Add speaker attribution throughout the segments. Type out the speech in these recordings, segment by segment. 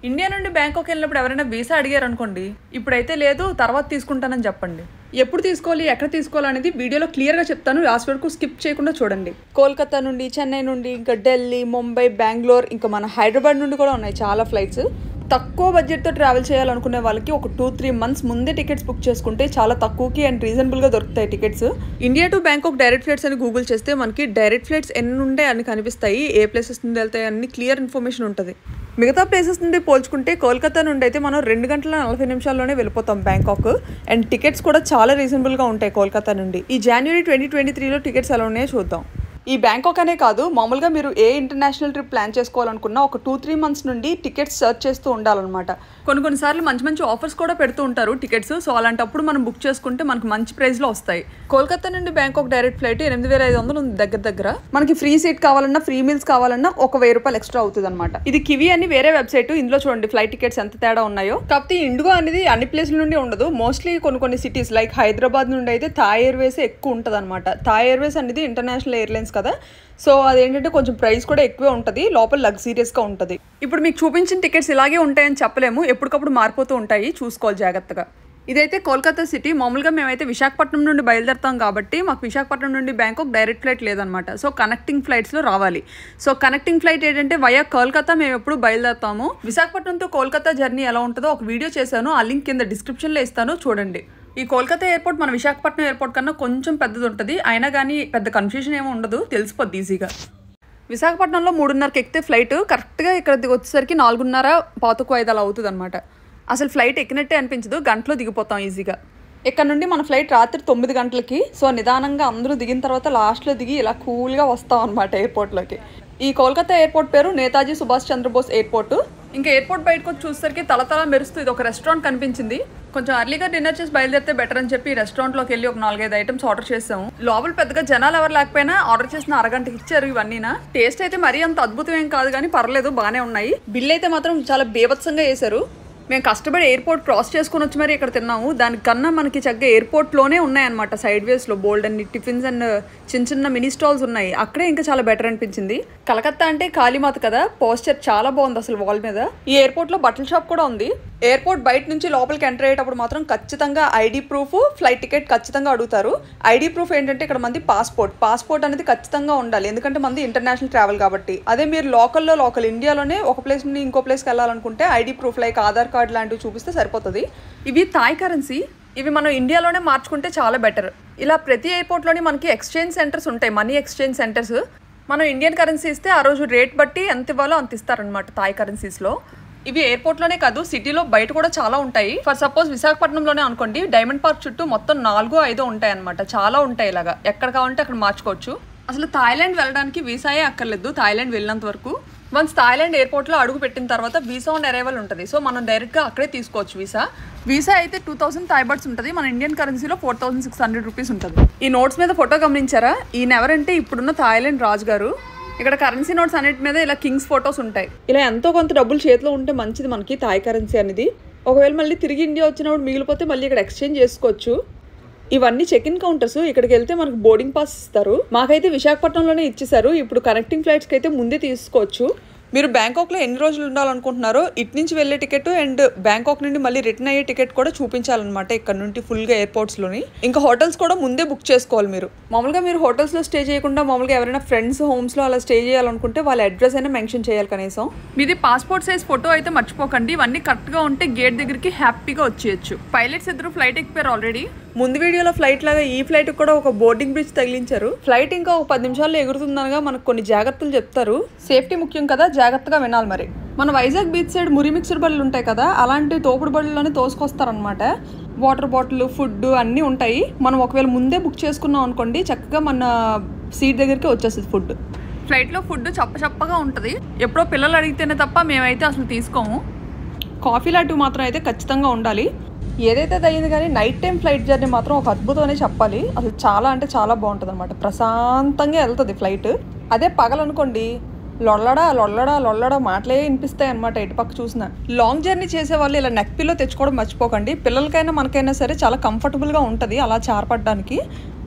Speaker 1: India నుండి Bangkok వెళ్ళినప్పుడు ఎవరైనా వీసా అడిగారు అనుకోండి ఇప్పుడైతే లేదు తర్వాత తీసుకుంటానని చెప్పండి ఎప్పుడు తీసుకోవాలి ఎక్కడ తీసుకోవాలి అనేది వీడియోలో క్లియర్గా చెప్తాను లాస్ట్ వరకు స్కిప్ చేయకుండా చూడండి కోల్కతా నుండి చెన్నై నుండి ఇంకా ఢిల్లీ ముంబై బెంగళూరు ఇంకా మన హైదరాబాద్ నుండి కూడా ఉన్నాయి చాలా ఫ్లైట్స్ తక్కువ బడ్జెట్తో ట్రావెల్ చేయాలనుకునే వాళ్ళకి ఒక టూ త్రీ మంత్స్ ముందే టికెట్స్ బుక్ చేసుకుంటే చాలా తక్కువకి అండ్ రీజనబుల్గా దొరుకుతాయి tickets India to Bangkok direct flights అని గూగుల్ చేస్తే మనకి డైరెక్ట్ ఫ్లైట్స్ ఎన్ని ఉండే అని కనిపిస్తాయి ఏ ప్లేసెస్ నుండి వెళ్తాయి అన్ని క్లియర్ ఇన్ఫర్మేషన్ ఉంటుంది మిగతా ప్లేసెస్ నుండి పోల్చుకుంటే కోల్కతా నుండి అయితే మనం రెండు గంటల నలభై నిమిషాల్లోనే వెళ్ళిపోతాం బ్యాంకాక్ అండ్ టికెట్స్ కూడా చాలా రీజనబుల్గా ఉంటాయి కోల్కతా నుండి ఈ జనవరి ట్వంటీ ట్వంటీ త్రీలో టికెట్స్ ఎలా ఉన్నాయో చూద్దాం ఈ బ్యాంకాక్ అనే కాదు మామూలుగా మీరు ఏ ఇంటర్నేషనల్ ట్రిప్ ప్లాన్ చేసుకోవాలనుకున్నా ఒక టూ త్రీ మంత్స్ నుండి టికెట్స్ సర్చ్ చేస్తూ ఉండాలన్నమాట కొన్ని కొన్నిసార్లు మంచి మంచి ఆఫర్స్ కూడా పెడుతూ ఉంటారు టికెట్స్ సో అలాంటప్పుడు మనం బుక్ చేసుకుంటే మనకు మంచి ప్రైస్లో వస్తాయి కోల్కతా నుండి బ్యాంకాక్ డైరెక్ట్ ఫ్లైట్ ఎనిమిది వేల ఐదు వందలు ఉంది దగ్గర దగ్గర మనకి ఫ్రీ సీట్ కావాలన్నా ఫ్రీ మీల్స్ కావాలన్నా ఒక వెయ్యి రూపాయలు ఎక్స్ట్రా అవుతుంది అనమాట ఇది కివి అని వేరే వెబ్సైట్ ఇందులో చూడండి ఫ్లైట్ టికెట్స్ ఎంత తేడా ఉన్నాయో కాకపోతే ఇండిగో అనేది అన్ని ప్లేస్ల నుండి ఉండదు మోస్ట్లీ కొన్ని కొన్ని సిటీస్ లైక్ హైదరాబాద్ నుండి అయితే థాయ్ ఎయిర్వేస్ ఎక్కువ ఉంటుంది అనమాట థాయ్ ఎయిర్వేస్ అనేది ఇంటర్నేషనల్ ఎయిర్లైన్స్ కదా సో అదేంటంటే కొంచెం ప్రైస్ కూడా ఎక్కువే ఉంటుంది లోపల లగ్జీరియస్గా ఉంటుంది ఇప్పుడు మీకు చూపించిన టికెట్స్ ఇలాగే ఉంటాయని చెప్పలేము ఎప్పటికప్పుడు మారిపోతూ ఉంటాయి చూసుకోవాలి జాగ్రత్తగా ఇదైతే కోల్కతా సిటీ మామూలుగా మేమైతే విశాఖపట్నం నుండి బయలుదేరుతాం కాబట్టి మాకు విశాఖపట్నం నుండి బ్యాంకాక్ డైరెక్ట్ ఫ్లైట్ లేదనమాట సో కనెక్టింగ్ ఫ్లైట్స్లో రావాలి సో కనెక్టింగ్ ఫ్లైట్ ఏంటంటే వయా కోల్కతా మేము ఎప్పుడు బయలుదేరుతాము విశాఖపట్నం టు కోల్కతా జర్నీ ఎలా ఉంటుందో ఒక వీడియో చేశాను ఆ లింక్ కింద డిస్క్రిప్షన్లో ఇస్తాను చూడండి ఈ కోల్కతా ఎయిర్పోర్ట్ మన విశాఖపట్నం ఎయిర్పోర్ట్ కన్నా కొంచెం పెద్దది ఉంటుంది అయినా కానీ పెద్ద కన్ఫ్యూజన్ ఏమీ ఉండదు తెలిసిపోద్ది ఈజీగా విశాఖపట్నంలో మూడున్నరకి ఎక్కితే ఫ్లైట్ కరెక్ట్గా ఇక్కడ దిగి వచ్చేసరికి నాలుగున్నర పాతకు ఐదు అలా అవుతుంది అనమాట అసలు ఫ్లైట్ ఎక్కినట్టే అనిపించదు గంటలో దిగిపోతాం ఈజీగా ఇక్కడ నుండి మన ఫ్లైట్ రాత్రి తొమ్మిది గంటలకి సో నిదానంగా అందరూ దిగిన తర్వాత లాస్ట్లో దిగి ఇలా కూల్గా వస్తాం అనమాట ఎయిర్పోర్ట్లోకి ఈ కోల్కతా ఎయిర్పోర్ట్ పేరు నేతాజీ సుభాష్ చంద్రబోస్ ఎయిర్పోర్ట్ ఇంకా ఎయిర్పోర్ట్ బయటకు వచ్చి చూసేసరికి తల తల మెరుస్తూ ఇది ఒక రెస్టారెంట్ కనిపించింది కొంచెం అర్లీగా డిన్నర్ చేసి బయలుదేరితే బెటర్ అని చెప్పి రెస్టారెంట్లోకి వెళ్ళి ఒక నాలుగైదు ఐటమ్స్ ఆర్డర్ చేసాము లోపల పెద్దగా జనాలు ఎవరు లేకపోయినా ఆర్డర్ చేసిన అరగంటకి ఇచ్చారు ఇవన్నీనా టేస్ట్ అయితే మరీ అంత అద్భుతం ఏం కాదు కానీ పర్లేదు బాగానే ఉన్నాయి బిల్ అయితే మాత్రం చాలా బీభత్సంగా వేశారు మేము కష్టపడి ఎయిర్పోర్ట్ క్రాస్ చేసుకుని వచ్చి మరి ఇక్కడ తిన్నాము దానికన్నా మనకి చక్కగా ఎయిర్పోర్ట్లోనే ఉన్నాయన్నమాట సైడ్ వేస్లో బోల్డ్ అన్ని టిఫిన్స్ అండ్ చిన్న చిన్న మినీ స్టాల్స్ ఉన్నాయి అక్కడే ఇంకా చాలా బెటర్ అనిపించింది కలకత్తా అంటే కాళీమాత కదా పోస్చర్ చాలా బాగుంది అసలు వాల్ మీద ఈ ఎయిర్పోర్ట్లో బట్టల షాప్ కూడా ఉంది ఎయిర్పోర్ట్ బయట నుంచి లోపలికి ఎంటర్ అయ్యేటప్పుడు మాత్రం ఖచ్చితంగా ఐడి ప్రూఫ్ ఫ్లైట్ టికెట్ ఖచ్చితంగా అడుగుతారు ఐడి ప్రూఫ్ ఏంటంటే ఇక్కడ మంది పాస్పోర్ట్ పాస్పోర్ట్ అనేది ఖచ్చితంగా ఉండాలి ఎందుకంటే మంది ఇంటర్నేషనల్ ట్రావెల్ కాబట్టి అదే మీరు లోకల్లో లోకల్ ఇండియాలోనే ఒక ప్లేస్ నుండి ఇంకో ప్లేస్కి వెళ్ళాలనుకుంటే ID proof like Aadhaar card లాంటివి చూపిస్తే సరిపోతుంది ఇవి థాయ్ కరెన్సీ ఇవి మనం ఇండియాలోనే మార్చుకుంటే చాలా బెటర్ ఇలా ప్రతి ఎయిర్పోర్ట్లోని మనకి ఎక్స్చేంజ్ సెంటర్స్ ఉంటాయి మనీ ఎక్స్చేంజ్ సెంటర్స్ మనం ఇండియన్ కరెన్సీ ఇస్తే ఆ రోజు రేట్ బట్టి ఎంత ఇవ్వాలో అంత ఇస్తారనమాట థాయ్ కరెన్సీస్లో ఇవి ఎయిర్పోర్ట్లోనే కాదు సిటీలో బయట కూడా చాలా ఉంటాయి ఫర్ సపోజ్ విశాఖపట్నంలోనే అనుకోండి డైమండ్ పార్క్ చుట్టూ మొత్తం నాలుగో ఐదో ఉంటాయి అనమాట చాలా ఉంటాయి ఇలాగా ఎక్కడ కావాలంటే అక్కడ మార్చుకోవచ్చు అసలు థాయిలాండ్ వెళ్ళడానికి వీసాయే అక్కర్లేదు థాయిలాండ్ వెళ్ళినంత వరకు వన్స్ థాయిలాండ్ ఎయిర్పోర్ట్లో అడుగు పెట్టిన తర్వాత వీసా ఆన్ అరైవల్ ఉంటుంది సో మనం డైరెక్ట్గా అక్కడే తీసుకోవచ్చు వీసా వీసా అయితే టూ థౌసండ్ థైబర్డ్స్ ఉంటుంది మన ఇండియన్ కరెన్సీలో four thousand six hundred rupees ఉంటుంది ఈ నోట్స్ మీద ఫోటో గమనించారా ఈయన ఎవరంటే ఇప్పుడున్న థాయిలాండ్ రాజు గారు ఇక్కడ కరెన్సీ నోట్స్ అన్నిటి మీద ఇలా కింగ్స్ ఫొటోస్ ఉంటాయి ఇలా ఎంతో కొంత డబ్బులు చేతిలో ఉంటే మంచిది మనకి థాయ్ కరెన్సీ అనేది ఒకవేళ మళ్ళీ తిరిగి ఇండియా వచ్చినప్పుడు మిగిలిపోతే మళ్ళీ ఇక్కడ ఎక్స్చేంజ్ చేసుకోవచ్చు ఇవన్నీ చెక్ ఇన్ కౌంటర్స్ ఇక్కడికి వెళ్తే మనకు బోర్డింగ్ పాస్ ఇస్తారు మాకైతే విశాఖపట్నంలోనే ఇచ్చేసారు ఇప్పుడు కనెక్టింగ్ ఫ్లైట్స్కి అయితే ముందే తీసుకోవచ్చు మీరు బ్యాంకాక్లో ఎన్ని రోజులు ఉండాలనుకుంటున్నారో ఇటు నుంచి వెళ్ళే టికెట్ అండ్ బ్యాంకాక్ నుండి మళ్ళీ రిటర్న్ అయ్యే టికెట్ కూడా చూపించాలన్నమాట ఇక్కడ నుండి ఫుల్గా ఎయిర్పోర్ట్స్లోని ఇంకా హోటల్స్ కూడా ముందే బుక్ చేసుకోవాలి మీరు మామూలుగా మీరు హోటల్స్లో స్టే చేయకుండా మామూలుగా ఎవరైనా ఫ్రెండ్స్ హోమ్స్లో అలా స్టే చేయాలనుకుంటే వాళ్ళ అడ్రస్ అయినా మెన్షన్ చేయాలి కనీసం మీది పాస్పోర్ట్ సైజ్ ఫోటో అయితే మర్చిపోకండి ఇవన్నీ కరెక్ట్గా ఉంటే గేట్ దగ్గరికి హ్యాపీగా వచ్చేయచ్చు పైలట్స్ ఇద్దరు ఫ్లైట్ ఎక్కిపోయారు ఆల్రెడీ ముందు వీడియోలో ఫ్లైట్ లాగా ఈ ఫ్లైట్ కూడా ఒక బోర్డింగ్ బ్రిడ్జ్ తగిలించారు ఫ్లైట్ ఇంకా ఒక పది నిమిషాల్లో ఎగురుతుందనగా మనకు కొన్ని జాగ్రత్తలు చెప్తారు సేఫ్టీ ముఖ్యం కదా జాగ్రత్తగా వినాలి మరి మన వైజాగ్ బీచ్ సైడ్ మురి మిక్సర్ బళ్ళు ఉంటాయి కదా అలాంటి తోపుడు బళ్ళలోనే తోసుకొస్తారనమాట వాటర్ బాటిల్ ఫుడ్ అన్నీ ఉంటాయి మనం ఒకవేళ ముందే బుక్ చేసుకున్నాం అనుకోండి చక్కగా మన సీట్ దగ్గరికి వచ్చేస్తుంది ఫుడ్ ఫ్లైట్లో ఫుడ్ చప్ప చప్పగా ఉంటుంది ఎప్పుడో పిల్లలు అడిగితేనే తప్ప మేమైతే అసలు తీసుకోము కాఫీ లాంటివి మాత్రం అయితే ఖచ్చితంగా ఉండాలి ఏదైతే అయింది కానీ నైట్ టైం ఫ్లైట్ జర్నీ మాత్రం ఒక అద్భుతం అనే చెప్పాలి అసలు చాలా అంటే చాలా బాగుంటుంది అనమాట ప్రశాంతంగా వెళ్తుంది ఫ్లైట్ అదే పగలనుకోండి లొల్లడా లొల్లడా లొల్లడా మాటలే వినిపిస్తాయి అనమాట ఇటుపక్క చూసిన లాంగ్ జర్నీ చేసే వాళ్ళు ఇలా నెక్ పిల్లో తెచ్చుకోవడం మర్చిపోకండి పిల్లలకైనా మనకైనా సరే చాలా కంఫర్టబుల్గా ఉంటుంది అలా చారపడడానికి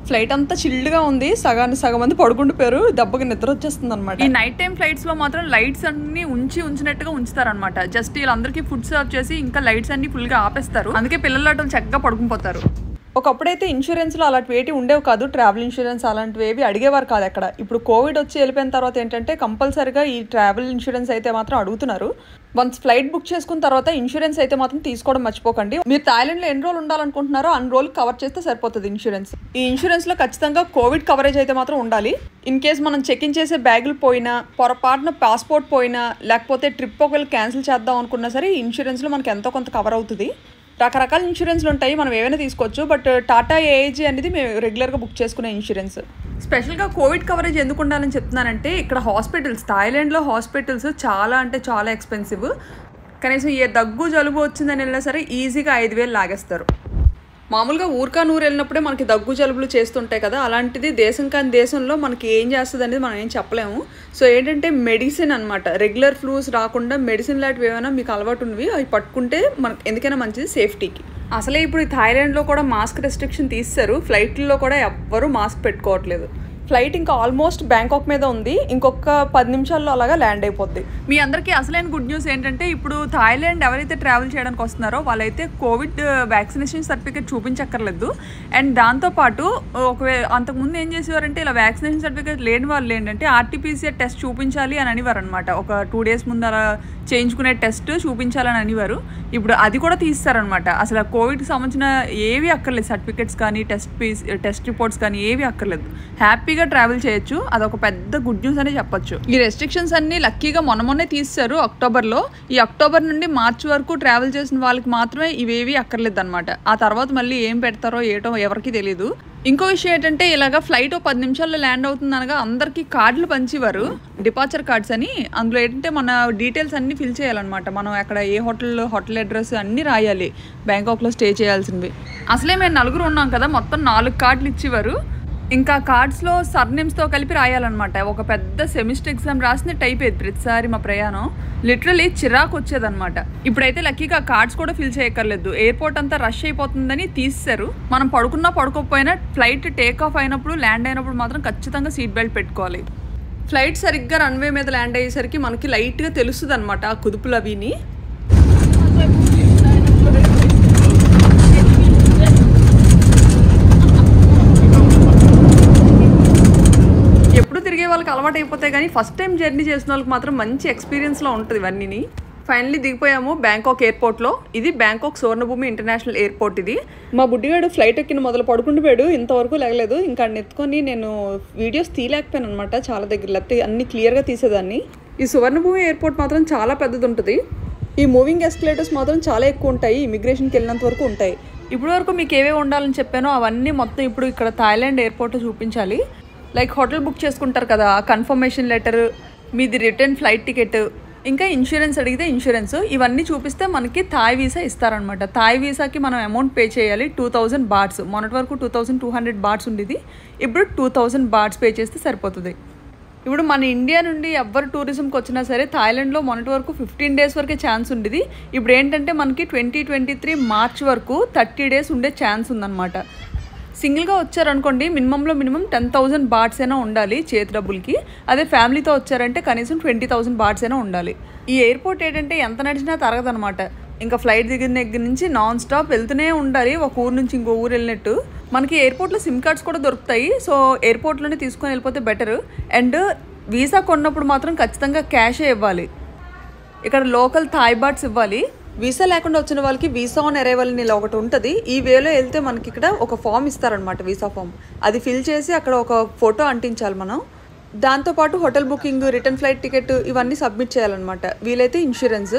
Speaker 1: ఫ్లైట్ అంతా చిల్డ్గా ఉంది సగాన్ని సగం మంది పడుకుండిపోయారు దెబ్బకి నిద్ర వచ్చేస్తుంది అనమాట ఈ నైట్ టైం ఫ్లైట్స్ లో మాత్రం లైట్స్ అన్ని ఉంచి ఉంచినట్టుగా ఉంచుతారనమాట జస్ట్ వీళ్ళందరికీ ఫుడ్ సర్వ్ చేసి ఇంకా లైట్స్ అన్ని ఫుల్ గా ఆపేస్తారు అందుకే పిల్లలు అటు చక్కగా పడుకుని ఒకప్పుడైతే ఇన్సూరెన్స్లో అలాంటివి ఏటి ఉండేవి కాదు ట్రావెల్ ఇన్సూరెన్స్ అలాంటివి ఏవి అడిగేవారు కాదు అక్కడ ఇప్పుడు కోవిడ్ వచ్చి వెళ్ళిపోయిన తర్వాత ఏంటంటే కంపల్సరీగా ఈ ట్రావెల్ ఇన్సూరెన్స్ అయితే మాత్రం అడుగుతున్నారు వన్స్ ఫ్లైట్ బుక్ చేసుకున్న తర్వాత ఇన్సూరెన్స్ అయితే మాత్రం తీసుకోవడం మర్చిపోకండి మీరు థాయిలాండ్లో ఎన్ని రోజులు ఉండాలనుకుంటున్నారో అన్ని రోజులు కవర్ చేస్తే సరిపోతుంది ఇన్సూరెన్స్ ఈ ఇన్సూరెన్స్లో ఖచ్చితంగా కోవిడ్ కవరేజ్ అయితే మాత్రం ఉండాలి ఇన్ కేస్ మనం చెక్ ఇన్ చేసే బ్యాగులు పోయినా పొరపాటున పాస్పోర్ట్ పోయినా లేకపోతే ట్రిప్ ఒకవేళ క్యాన్సిల్ చేద్దాం అనుకున్నా సరే ఈ ఇన్సూరెన్స్లో మనకి ఎంతో కొంత కవర్ అవుతుంది రకరకాల ఇన్సూరెన్స్లు ఉంటాయి మనం ఏమైనా తీసుకోవచ్చు బట్ టాటా ఏఐజీ అనేది మేము రెగ్యులర్గా బుక్ చేసుకునే ఇన్సూరెన్స్ స్పెషల్గా కోవిడ్ కవరేజ్ ఎందుకు ఉండాలని చెప్తున్నానంటే ఇక్కడ హాస్పిటల్స్ థాయిలాండ్లో హాస్పిటల్స్ చాలా అంటే చాలా ఎక్స్పెన్సివ్ కనీసం ఏ దగ్గు జలుబు వచ్చిందని వెళ్ళినా సరే ఈజీగా ఐదు వేలు లాగేస్తారు మామూలుగా ఊరికా నూరు వెళ్ళినప్పుడే మనకి దగ్గు జలుబులు చేస్తుంటాయి కదా అలాంటిది దేశం కాని దేశంలో మనకి ఏం చేస్తుంది అనేది మనం ఏం చెప్పలేము సో ఏంటంటే మెడిసిన్ అనమాట రెగ్యులర్ ఫ్లూస్ రాకుండా మెడిసిన్ లాంటివి ఏమైనా మీకు అలవాటు ఉన్నవి అవి పట్టుకుంటే మనకి ఎందుకైనా మంచిది సేఫ్టీకి అసలే ఇప్పుడు ఈ థాయిలాండ్లో కూడా మాస్క్ రెస్ట్రిక్షన్ తీస్తారు ఫ్లైట్లో కూడా ఎవ్వరూ మాస్క్ పెట్టుకోవట్లేదు ఫ్లైట్ ఇంకా ఆల్మోస్ట్ బ్యాంకాక్ మీద ఉంది ఇంకొక పది నిమిషాల్లో అలాగా ల్యాండ్ అయిపోద్ది మీ అందరికీ అసలైన గుడ్ న్యూస్ ఏంటంటే ఇప్పుడు థాయిలాండ్ ఎవరైతే ట్రావెల్ చేయడానికి వస్తున్నారో వాళ్ళైతే కోవిడ్ వ్యాక్సినేషన్ సర్టిఫికేట్ చూపించక్కర్లేదు అండ్ దాంతోపాటు ఒకవేళ అంతకుముందు ఏం చేసేవారంటే ఇలా వ్యాక్సినేషన్ సర్టిఫికేట్ లేని వాళ్ళు ఏంటంటే ఆర్టీపీసీఆర్ టెస్ట్ చూపించాలి అని అనేవారు అనమాట ఒక టూ డేస్ ముందు అలా చేయించుకునే టెస్ట్ చూపించాలని అనేవారు ఇప్పుడు అది కూడా తీస్తారనమాట అసలు కోవిడ్కి సంబంధించిన ఏవి అక్కర్లేదు సర్టిఫికేట్స్ కానీ టెస్ట్ పీస్ టెస్ట్ రిపోర్ట్స్ కానీ ఏవి అక్కర్లేదు హ్యాపీగా ట్రావెల్ చేయొచ్చు అదొక పెద్ద గుడ్ న్యూస్ అనే చెప్పొచ్చు ఈ రెస్ట్రిక్షన్స్ అన్ని లక్కీగా మొన్న మొన్నే తీస్తారు అక్టోబర్లో ఈ అక్టోబర్ నుండి మార్చి వరకు ట్రావెల్ చేసిన వాళ్ళకి మాత్రమే ఇవేవి అక్కర్లేదు అనమాట ఆ తర్వాత మళ్ళీ ఏం పెడతారో ఏటో ఎవరికి తెలియదు ఇంకో విషయం ఏంటంటే ఇలాగ ఫ్లైట్ పది నిమిషాల్లో ల్యాండ్ అవుతుంది అనగా అందరికీ కార్డులు పంచేవారు డిపార్చర్ కార్డ్స్ అని అందులో ఏంటంటే మన డీటెయిల్స్ అన్నీ ఫిల్ చేయాలన్నమాట మనం అక్కడ ఏ హోటల్ హోటల్ అడ్రస్ అన్నీ రాయాలి బ్యాంకాక్లో స్టే చేయాల్సినవి అసలే మేము నలుగురు ఉన్నాం కదా మొత్తం నాలుగు కార్డులు ఇచ్చేవారు ఇంకా కార్డ్స్లో సర్నేమ్స్తో కలిపి రాయాలన్నమాట ఒక పెద్ద సెమిస్టర్ ఎగ్జామ్ రాసినట్టు అయిపోయేది ప్రతిసారి మా ప్రయాణం లిటరలీ చిరాకు వచ్చేదన్నమాట ఇప్పుడైతే లక్కీగా కార్డ్స్ కూడా ఫిల్ చేయక్కర్లేదు ఎయిర్పోర్ట్ అంతా రష్ అయిపోతుందని తీసేశారు మనం పడుకున్నా పడుకోకపోయినా ఫ్లైట్ టేక్ ఆఫ్ అయినప్పుడు ల్యాండ్ అయినప్పుడు మాత్రం ఖచ్చితంగా సీట్ బెల్ట్ పెట్టుకోవాలి ఫ్లైట్ సరిగ్గా రన్వే మీద ల్యాండ్ అయ్యేసరికి మనకి లైట్గా తెలుస్తుంది అనమాట ఆ కుదుపులు అవిని ఎప్పుడు తిరిగే వాళ్ళకి అలవాటు అయిపోతాయి కానీ ఫస్ట్ టైం జర్నీ చేసిన వాళ్ళకి మాత్రం మంచి ఎక్స్పీరియన్స్లో ఉంటుంది ఇవన్నీ ఫైనల్లీ దిగిపోయాము బ్యాంకాక్ ఎయిర్పోర్ట్లో ఇది బ్యాంకాక్ సువర్ణభూమి ఇంటర్నేషనల్ ఎయిర్పోర్ట్ ఇది మా బుడ్డిగాడు ఫ్లైట్ ఎక్కిన మొదలు పడుకుండిపోయాడు ఇంతవరకు లేగలేదు ఇంకా ఎత్తుకొని నేను వీడియోస్ తీయలేకపోయాను అనమాట చాలా దగ్గర లేకపోతే అన్ని క్లియర్గా తీసేదాన్ని ఈ సువర్ణభూమి ఎయిర్పోర్ట్ మాత్రం చాలా పెద్దది ఉంటుంది ఈ మూవింగ్ ఎస్కలేటర్స్ మాత్రం చాలా ఎక్కువ ఉంటాయి ఇమిగ్రేషన్కి వెళ్ళినంత వరకు ఉంటాయి ఇప్పుడు వరకు మీకు ఏవే ఉండాలని చెప్పానో అవన్నీ మొత్తం ఇప్పుడు ఇక్కడ థాయిలాండ్ ఎయిర్పోర్ట్ చూపించాలి లైక్ హోటల్ బుక్ చేసుకుంటారు కదా కన్ఫర్మేషన్ లెటర్ మీది రిటర్న్ ఫ్లైట్ టికెట్ ఇంకా ఇన్సూరెన్స్ అడిగితే ఇన్సూరెన్స్ ఇవన్నీ చూపిస్తే మనకి థాయ్ వీసా ఇస్తారనమాట థాయ్ వీసాకి మనం అమౌంట్ పే చేయాలి టూ థౌజండ్ బాట్స్ మొన్నటి వరకు two thousand two hundred bahts ఉండేది ఇప్పుడు టూ థౌజండ్ బాట్స్ పే చేస్తే సరిపోతుంది ఇప్పుడు మన ఇండియా నుండి ఎవ్వరు టూరిజంకి వచ్చినా సరే థాయిలాండ్లో మొన్నటి వరకు ఫిఫ్టీన్ డేస్ వరకే ఛాన్స్ ఉండేది ఇప్పుడు ఏంటంటే మనకి ట్వంటీ ట్వంటీ త్రీ మార్చ్ వరకు థర్టీ డేస్ ఉండే ఛాన్స్ ఉందన్నమాట సింగిల్గా వచ్చారనుకోండి మినిమంలో మినిమం టెన్ థౌసండ్ బాట్స్ అయినా ఉండాలి చేతి డబ్బులకి అదే ఫ్యామిలీతో వచ్చారంటే కనీసం ట్వంటీ థౌసండ్ బాట్స్ అయినా ఉండాలి ఈ ఎయిర్పోర్ట్ ఏంటంటే ఎంత నడిచినా తరగదనమాట ఇంకా ఫ్లైట్ దిగిన దగ్గర నుంచి నాన్ స్టాప్ వెళ్తూనే ఉండాలి ఒక ఊరు నుంచి ఇంకో ఊరు వెళ్ళినట్టు మనకి ఎయిర్పోర్ట్లో సిమ్ కార్డ్స్ కూడా దొరుకుతాయి సో ఎయిర్పోర్ట్లోనే తీసుకొని వెళ్ళిపోతే బెటర్ అండ్ వీసా కొన్నప్పుడు మాత్రం ఖచ్చితంగా క్యాషే ఇవ్వాలి ఇక్కడ లోకల్ థాయ్ బాట్స్ ఇవ్వాలి వీసా లేకుండా వచ్చిన వాళ్ళకి వీసా ఆన్ అరైవల్ అని ఇలా ఒకటి ఉంటుంది ఈ వేలో వెళ్తే మనకి ఇక్కడ ఒక ఫామ్ ఇస్తారనమాట వీసా ఫామ్ అది ఫిల్ చేసి అక్కడ ఒక ఫోటో అంటించాలి మనం దాంతోపాటు hotel booking return flight ticket ఇవన్నీ సబ్మిట్ చేయాలన్నమాట వీలైతే ఇన్సూరెన్స్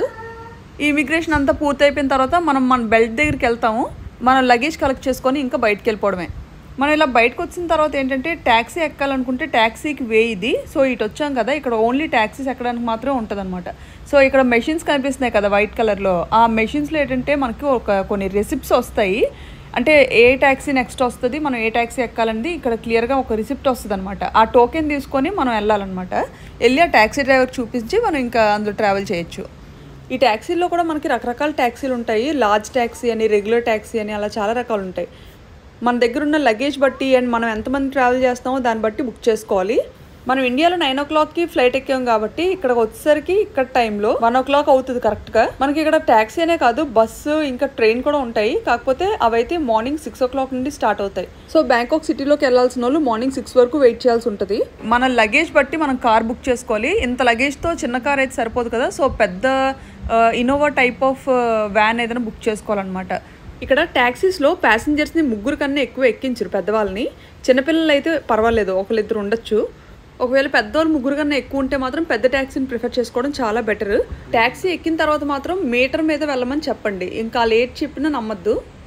Speaker 1: ఈ ఇమిగ్రేషన్ అంతా పూర్తయిపోయిన తర్వాత మనం మన బెల్ట్ దగ్గరికి వెళ్తాము మన లగేజ్ కలెక్ట్ చేసుకొని ఇంకా బయటకు వెళ్ళిపోవడమే మనం ఇలా బయటకు వచ్చిన తర్వాత ఏంటంటే ట్యాక్సీ ఎక్కాలనుకుంటే ట్యాక్సీకి వే ఇది సో ఇటు వచ్చాం కదా ఇక్కడ ఓన్లీ ట్యాక్సీస్ ఎక్కడానికి మాత్రమే ఉంటుంది సో ఇక్కడ మెషిన్స్ కనిపిస్తున్నాయి కదా వైట్ కలర్లో ఆ మెషిన్స్లో ఏంటంటే మనకి ఒక కొన్ని రెసిప్ట్స్ వస్తాయి అంటే ఏ ట్యాక్సీ నెక్స్ట్ వస్తుంది మనం ఏ ట్యాక్సీ ఎక్కాలనేది ఇక్కడ క్లియర్గా ఒక రిసిప్ట్ వస్తుంది అనమాట ఆ టోకెన్ తీసుకొని మనం వెళ్ళాలన్నమాట వెళ్ళి ఆ ట్యాక్సీ డ్రైవర్ చూపించి మనం ఇంకా అందులో ట్రావెల్ చేయొచ్చు ఈ ట్యాక్సీల్లో కూడా మనకి రకరకాల ట్యాక్సీలు ఉంటాయి లార్జ్ ట్యాక్సీ అని రెగ్యులర్ ట్యాక్సీ అని అలా చాలా రకాలు ఉంటాయి మన దగ్గర ఉన్న లగేజ్ బట్టి అండ్ మనం ఎంతమంది ట్రావెల్ చేస్తామో దాన్ని బట్టి బుక్ చేసుకోవాలి మనం ఇండియాలో నైన్ ఓ క్లాక్కి ఫ్లైట్ ఎక్కాం కాబట్టి ఇక్కడ వచ్చేసరికి ఇక్కడ టైంలో వన్ ఓ క్లాక్ అవుతుంది కరెక్ట్గా మనకి ఇక్కడ ట్యాక్సీ అనే కాదు బస్సు ఇంకా ట్రైన్ కూడా ఉంటాయి కాకపోతే అవైతే మార్నింగ్ సిక్స్ ఓ క్లాక్ నుండి స్టార్ట్ అవుతాయి సో బ్యాంకాక్ సిటీలోకి వెళ్ళాల్సిన వాళ్ళు మార్నింగ్ సిక్స్ వరకు వెయిట్ చేయాల్సి ఉంటుంది మన లగేజ్ బట్టి మనం కార్ బుక్ చేసుకోవాలి ఇంత లగేజ్తో చిన్న కార్ అయితే సరిపోదు కదా సో పెద్ద ఇన్నోవా టైప్ ఆఫ్ వ్యాన్ ఏదైనా బుక్ చేసుకోవాలన్నమాట ఇక్కడ ట్యాక్సీస్లో ప్యాసింజర్స్ని ముగ్గురు కన్నా ఎక్కువ ఎక్కించరు పెద్దవాళ్ళని చిన్నపిల్లలు అయితే పర్వాలేదు ఒకళ్ళిద్దరు ఉండొచ్చు ఒకవేళ పెద్దవాళ్ళు ముగ్గురు కన్నా ఎక్కువ ఉంటే మాత్రం పెద్ద ట్యాక్సీని ప్రిఫర్ చేసుకోవడం చాలా బెటర్ ట్యాక్సీ ఎక్కిన తర్వాత మాత్రం మీటర్ మీద వెళ్ళమని చెప్పండి ఇంకా లేట్ చెప్పినా నమ్మద్దు